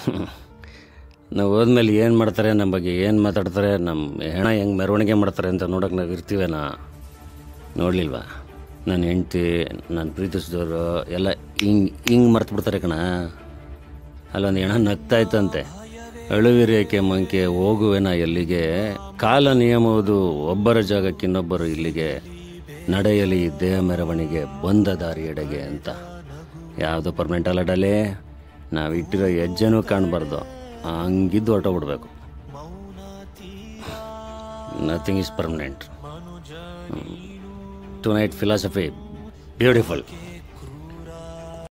ನಾವು ಹೋದ್ಮೇಲೆ ಏನು ಮಾಡ್ತಾರೆ ನಮ್ಮ ಬಗ್ಗೆ ಏನು ಮಾತಾಡ್ತಾರೆ ನಮ್ಮ ಹೆಣ ಹೆಂಗೆ ಮೆರವಣಿಗೆ ಮಾಡ್ತಾರೆ ಅಂತ ನೋಡೋಕೆ ನಾವು ಇರ್ತೀವೇನಾ ನೋಡಲಿಲ್ವಾ ನನ್ನ ಹೆಂಡ್ತಿ ನಾನು ಪ್ರೀತಿಸಿದವರು ಎಲ್ಲ ಹಿಂಗೆ ಹಿಂಗೆ ಮರ್ತು ಬಿಡ್ತಾರೆ ಕಣ ಅಲ್ಲೊಂದು ಹೆಣ ನಗ್ತಾ ಇತ್ತಂತೆ ಅಳುವಿರೇಕೆ ಮಂಕೆ ಹೋಗುವೆನ ಎಲ್ಲಿಗೆ ಕಾಲ ನಿಯಮವುದು ಒಬ್ಬರ ಜಾಗಕ್ಕೆ ಇನ್ನೊಬ್ಬರು ಇಲ್ಲಿಗೆ ನಡೆಯಲಿ ದೇಹ ಮೆರವಣಿಗೆ ಬಂದ ದಾರಿ ಎಡೆಗೆ ಅಂತ ಯಾವುದು ಪರ್ಮನೆಂಟ್ ಅಲ್ಲ ಡಲೆ ನಾವು ಇಟ್ಟಿರೋ ಹೆಜ್ಜೆನೂ ಕಾಣಬಾರ್ದು ಹಂಗಿದ್ದು ಹೊರಟೋಗ್ಬಿಡ್ಬೇಕು nothing is permanent tonight philosophy beautiful